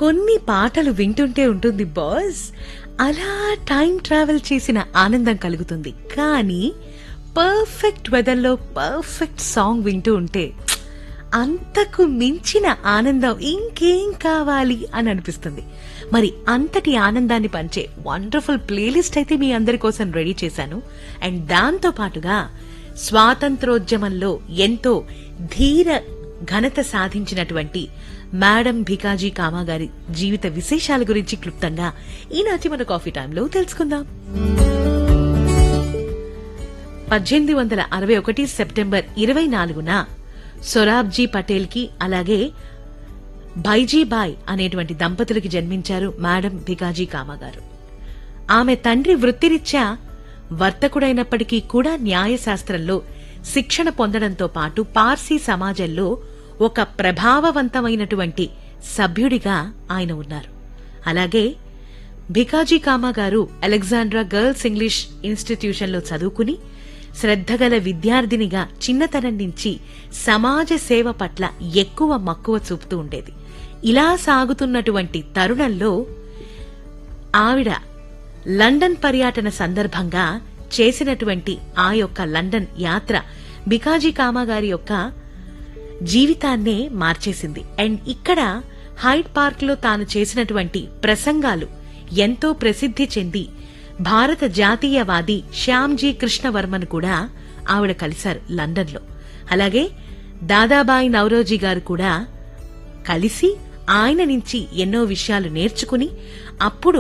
కొన్ని పాటలు వింటుంటే ఉంటుంది బాస్ అలా టైం ట్రావెల్ చేసిన ఆనందం కలుగుతుంది కానీ పర్ఫెక్ట్ వెదర్లో పర్ఫెక్ట్ సాంగ్ వింటూ ఉంటే అంతకు మించిన ఆనందం ఇంకేం కావాలి అని అనిపిస్తుంది మరి అంతటి ఆనందాన్ని పంచే వండర్ఫుల్ ప్లేలిస్ట్ అయితే మీ అందరి కోసం రెడీ చేశాను అండ్ దాంతో పాటుగా స్వాతంత్రోద్యమంలో ఎంతో ధీర ఘనత సాధించినటువంటి మేడం భికాజీ కామా గారి జీవిత విశేషాల గురించి క్లుప్తంగా ఈనాటి మన కాఫీ టైంలో తెలుసుకుందాం పద్దెనిమిది వందల అరవై ఒకటి సెప్టెంబర్ ఇరవై నాలుగున సొరాబ్జీ పటేల్ కి అలాగే బైజీబాయ్ అనేటువంటి దంపతులకి జన్మించారు మేడం భికాజీ కామా గారు ఆమె తండ్రి వృత్తిరీత్యా వర్తకుడైనప్పటికీ కూడా న్యాయశాస్త్రంలో శిక్షణ పొందడంతో పాటు పార్సీ సమాజంలో ఒక ప్రభావవంతమైనటువంటి సభ్యుడిగా ఆయన ఉన్నారు అలాగే Bhikaji Cama garu Alexandra girls English ఇన్స్టిట్యూషన్లో చదువుకుని శ్రద్ధగల విద్యార్థినిగా చిన్నతనం నుంచి సమాజ సేవ పట్ల ఎక్కువ మక్కువ చూపుతూ ఉండేది ఇలా సాగుతున్నటువంటి తరుణంలో ఆవిడ లండన్ పర్యటన సందర్భంగా చేసినటువంటి ఆ యొక్క లండన్ యాత్ర బికాజీ కామా గారి యొక్క జీవితాన్నే మార్చేసింది అండ్ ఇక్కడ హైడ్ పార్క్ లో తాను చేసినటువంటి ప్రసంగాలు ఎంతో ప్రసిద్ధి చెంది భారత జాతీయవాది శ్యామ్జీ కృష్ణవర్మను కూడా ఆవిడ కలిశారు లండన్లో అలాగే దాదాబాయి నవరోజీ గారు కూడా కలిసి ఆయన నుంచి ఎన్నో విషయాలు నేర్చుకుని అప్పుడు